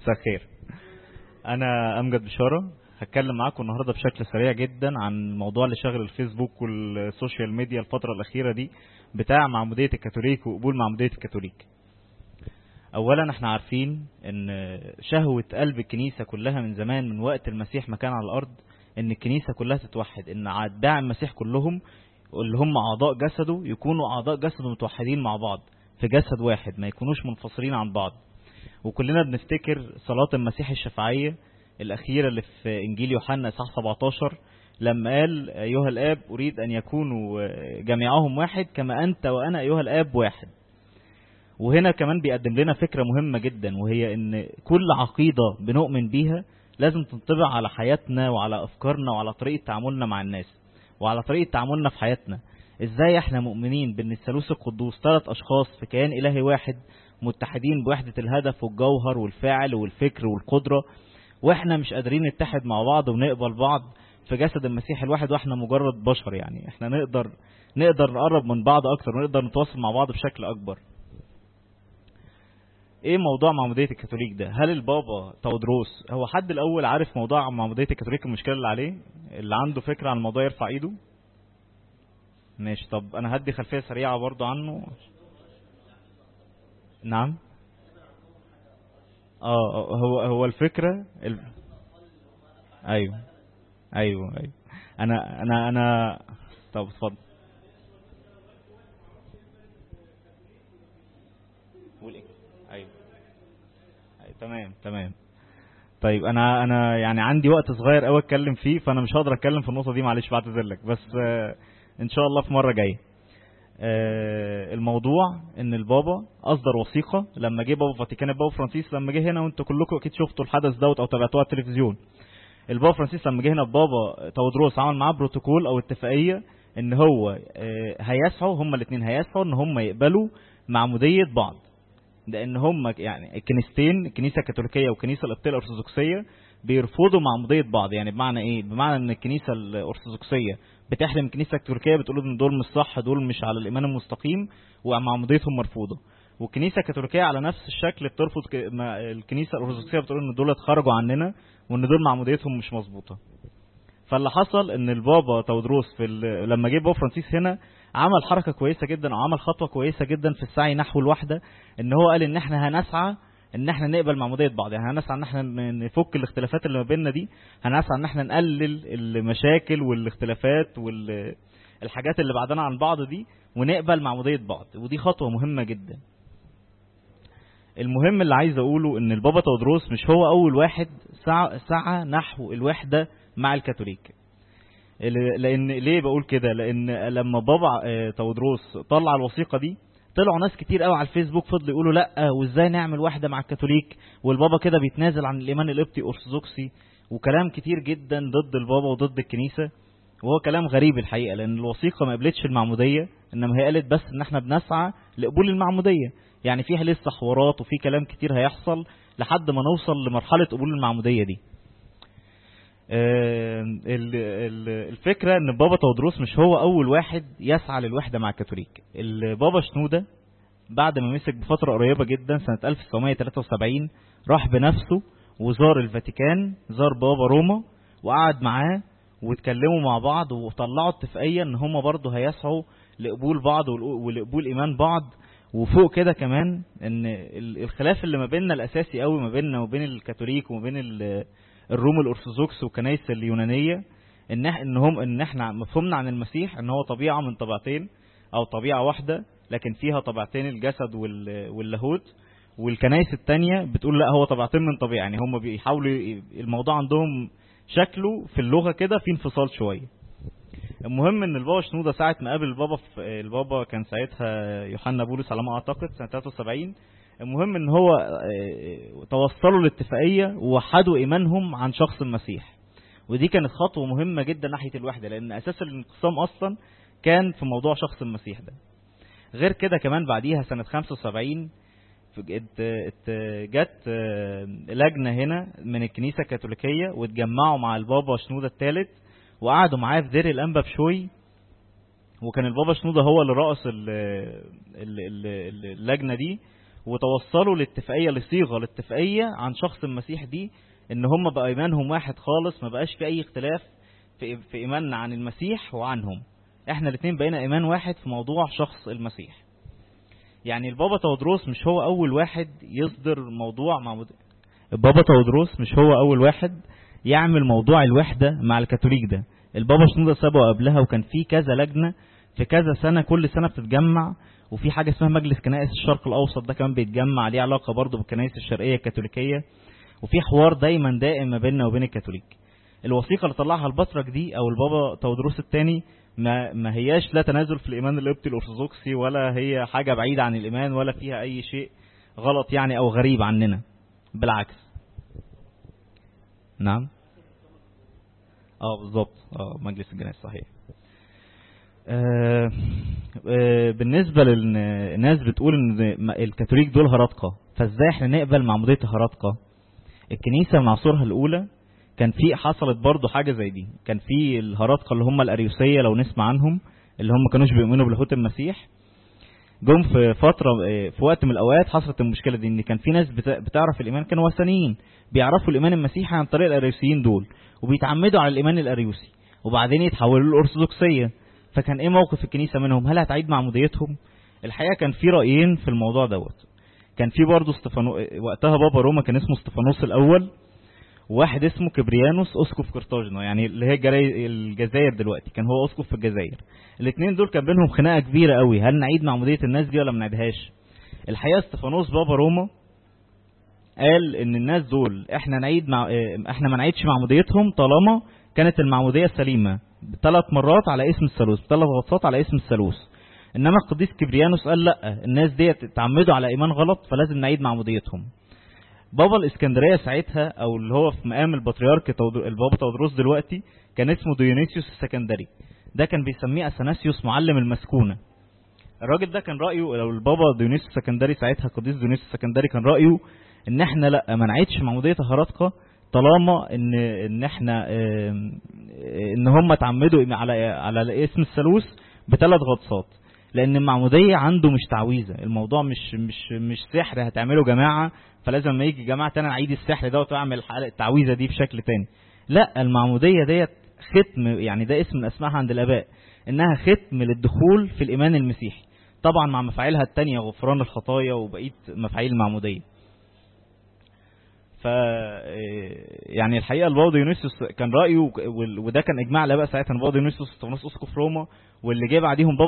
مساء الخير انا امجد بشاره هتكلم معاكم النهارده بشكل سريع جدا عن الموضوع اللي شاغل الفيسبوك والسوشيال ميديا الفتره الاخيره دي بتاع معموديه الكاثوليك وقبول معموديه الكاثوليك اولا احنا عارفين ان شهوه قلب الكنيسه كلها من زمان من وقت المسيح ما كان على الارض ان الكنيسه كلها تتوحد ان اتباع المسيح كلهم اللي هم اعضاء جسده يكونوا اعضاء جسده متوحدين مع بعض في جسد واحد ما يكونوش منفصلين عن بعض وكلنا بنفتكر صلاة المسيح الشفاعية الأخيرة اللي في إنجيل يوحنا إصحاح 17 لما قال أيها الآب أريد أن يكونوا جميعهم واحد كما أنت وأنا أيها الآب واحد وهنا كمان بيقدم لنا فكرة مهمة جدا وهي أن كل عقيدة بنؤمن بيها لازم تنطبق على حياتنا وعلى أفكارنا وعلى طريقة تعاملنا مع الناس وعلى طريقة تعاملنا في حياتنا ازاي احنا مؤمنين بان الثالوث القدوس ثلاث اشخاص في كيان الهي واحد متحدين بوحدة الهدف والجوهر والفعل والفكر والقدرة واحنا مش قادرين نتحد مع بعض ونقبل بعض في جسد المسيح الواحد واحنا مجرد بشر يعني احنا نقدر نقدر نقرب من بعض اكتر ونقدر نتواصل مع بعض بشكل اكبر ايه موضوع معمودية الكاثوليك ده هل البابا تودروس هو حد الاول عارف موضوع معمودية الكاثوليك المشكلة اللي عليه اللي عنده فكرة عن الموضوع يرفع ايده ماشي طب انا هدي خلفية سريعة برضو عنه نعم اه هو هو الفكرة ال... ايوه ايوه ايوه انا انا انا طب اتفضل قول ايه ايوه أيوة. تمام تمام طيب انا انا يعني عندي وقت صغير قوي اتكلم فيه فانا مش هقدر اتكلم في النقطه دي معلش بعتذر لك بس آه ان شاء الله في مره جايه آه الموضوع ان البابا اصدر وثيقه لما جه بابا فاتيكان البابا فرانسيس لما جه هنا وانتوا كلكم اكيد شفتوا الحدث دوت او تابعتوه على التلفزيون البابا فرانسيس لما جه هنا بابا تودروس عمل معاه بروتوكول او اتفاقيه ان هو آه هيسعوا هما الاثنين هيسعوا ان هما يقبلوا معموديه بعض لان هم يعني الكنيستين الكنيسه الكاثوليكيه والكنيسه القبطيه الارثوذكسيه بيرفضوا معموديه بعض يعني بمعنى ايه بمعنى ان الكنيسه الارثوذكسيه بتحرم الكنيسه التركيه بتقول ان دول مش صح دول مش على الايمان المستقيم ومعموديتهم مرفوضه والكنيسه الكاثوليكيه على نفس الشكل بترفض الكنيسه الارثوذكسيه بتقول ان دول اتخرجوا عننا وان دول معموديتهم مش مظبوطه فاللي حصل ان البابا تودروس في لما جه بابا فرانسيس هنا عمل حركه كويسه جدا او عمل خطوه كويسه جدا في السعي نحو الوحده ان هو قال ان احنا هنسعى ان احنا نقبل معموديه بعض يعني هنسعى ان احنا نفك الاختلافات اللي ما بيننا دي هنسعى ان احنا نقلل المشاكل والاختلافات والحاجات اللي بعدنا عن بعض دي ونقبل معموديه بعض ودي خطوه مهمه جدا المهم اللي عايز اقوله ان البابا تودروس مش هو اول واحد سعى, سعى نحو الوحده مع الكاثوليك لان ليه بقول كده لان لما بابا تودروس طلع الوثيقه دي طلعوا ناس كتير قوي على الفيسبوك فضلوا يقولوا لا وازاي نعمل واحده مع الكاثوليك والبابا كده بيتنازل عن الايمان القبطي ارثوذكسي وكلام كتير جدا ضد البابا وضد الكنيسه وهو كلام غريب الحقيقه لان الوثيقه ما قبلتش المعموديه انما هي قالت بس ان احنا بنسعى لقبول المعموديه يعني فيها لسه حوارات وفي كلام كتير هيحصل لحد ما نوصل لمرحله قبول المعموديه دي الفكرة ان بابا تودروس مش هو اول واحد يسعى للوحدة مع الكاثوليك البابا شنودة بعد ما مسك بفترة قريبة جدا سنة 1973 راح بنفسه وزار الفاتيكان زار بابا روما وقعد معاه واتكلموا مع بعض وطلعوا اتفاقية ان هم برضه هيسعوا لقبول بعض ولقبول ايمان بعض وفوق كده كمان ان الخلاف اللي ما بيننا الاساسي قوي ما بيننا وبين الكاثوليك وما بين الروم الارثوذكس والكنائس اليونانيه ان ان هم ان احنا مفهومنا عن المسيح ان هو طبيعه من طبيعتين او طبيعه واحده لكن فيها طبيعتين الجسد واللاهوت والكنائس التانية بتقول لا هو طبيعتين من طبيعه يعني هم بيحاولوا الموضوع عندهم شكله في اللغه كده في انفصال شويه المهم ان البابا شنوده ساعه ما قابل البابا في البابا كان ساعتها يوحنا بولس على ما اعتقد سنه 73 المهم ان هو توصلوا لاتفاقية ووحدوا ايمانهم عن شخص المسيح ودي كانت خطوة مهمة جدا ناحية الوحدة لان اساس الانقسام اصلا كان في موضوع شخص المسيح ده غير كده كمان بعديها سنة 75 جت لجنة هنا من الكنيسة الكاثوليكية واتجمعوا مع البابا شنودة الثالث وقعدوا معاه في دير الانبا بشوي وكان البابا شنودة هو اللي رأس اللجنة دي وتوصلوا لاتفاقية لصيغة الاتفاقية عن شخص المسيح دي ان هم بقى ايمانهم واحد خالص ما بقاش في اي اختلاف في, في ايماننا عن المسيح وعنهم احنا الاثنين بقينا ايمان واحد في موضوع شخص المسيح يعني البابا تودروس مش هو اول واحد يصدر موضوع مع مد... البابا تودروس مش هو اول واحد يعمل موضوع الوحدة مع الكاثوليك ده البابا شنودة سابه قبلها وكان في كذا لجنة في كذا سنة كل سنة بتتجمع وفي حاجة اسمها مجلس كنائس الشرق الأوسط ده كمان بيتجمع ليه علاقة برضه بالكنائس الشرقية الكاثوليكية وفي حوار دايما دائم ما بيننا وبين الكاثوليك الوثيقة اللي طلعها البطرك دي أو البابا تودروس الثاني ما, ما هياش لا تنازل في الإيمان القبطي الأرثوذكسي ولا هي حاجة بعيدة عن الإيمان ولا فيها أي شيء غلط يعني أو غريب عننا بالعكس نعم اه بالظبط اه مجلس الجنائز صحيح آه آه بالنسبة للناس بتقول ان الكاثوليك دول هرطقة فازاي احنا نقبل معمودية هرطقة الكنيسة من عصورها الاولى كان في حصلت برضو حاجة زي دي كان في الهرطقة اللي هم الاريوسية لو نسمع عنهم اللي هم كانوش بيؤمنوا بلاهوت المسيح جم في فترة في وقت من الاوقات حصلت المشكلة دي ان كان في ناس بتعرف الايمان كانوا وثنيين بيعرفوا الايمان المسيحي عن طريق الاريوسيين دول وبيتعمدوا على الايمان الاريوسي وبعدين يتحولوا للارثوذكسيه فكان ايه موقف الكنيسه منهم هل هتعيد معموديتهم الحقيقه كان في رايين في الموضوع دوت كان في برضه استفانو وقتها بابا روما كان اسمه استفانوس الاول وواحد اسمه كبريانوس اسقف قرطاجنة يعني اللي هي الجزائر دلوقتي كان هو اسقف في الجزائر الاثنين دول كان بينهم خناقه كبيره قوي هل نعيد معموديه الناس دي ولا ما نعيدهاش الحقيقه استفانوس بابا روما قال ان الناس دول احنا نعيد مع احنا ما نعيدش معموديتهم طالما كانت المعموديه سليمه ثلاث مرات على اسم الثالوث ثلاث غطسات على اسم الثالوث انما القديس كبريانوس قال لا الناس ديت اتعمدوا على ايمان غلط فلازم نعيد معموديتهم بابا الاسكندريه ساعتها او اللي هو في مقام البطريرك البابا تودروس دلوقتي كان اسمه ديونيسيوس السكندري ده كان بيسميه اثناسيوس معلم المسكونه الراجل ده كان رايه لو البابا ديونيسيوس السكندري ساعتها القديس ديونيسيوس السكندري كان رايه ان احنا لا ما نعيدش معموديه هرطقه طالما ان ان احنا ان هم اتعمدوا على على اسم الثالوث بثلاث غطسات لان المعموديه عنده مش تعويذه الموضوع مش مش مش سحر هتعمله جماعه فلازم ما يجي جماعه تاني اعيد السحر ده واعمل التعويذه دي بشكل تاني لا المعموديه ديت ختم يعني ده اسم من اسمائها عند الاباء انها ختم للدخول في الايمان المسيحي طبعا مع مفاعيلها التانية غفران الخطايا وبقيه مفاعيل المعموديه ف يعني الحقيقه البابا ديونيسيوس كان رايه وده كان اجماع الاباء ساعتها البابا ديونيسيوس استفانوس اسقف روما واللي جه بعديهم بابا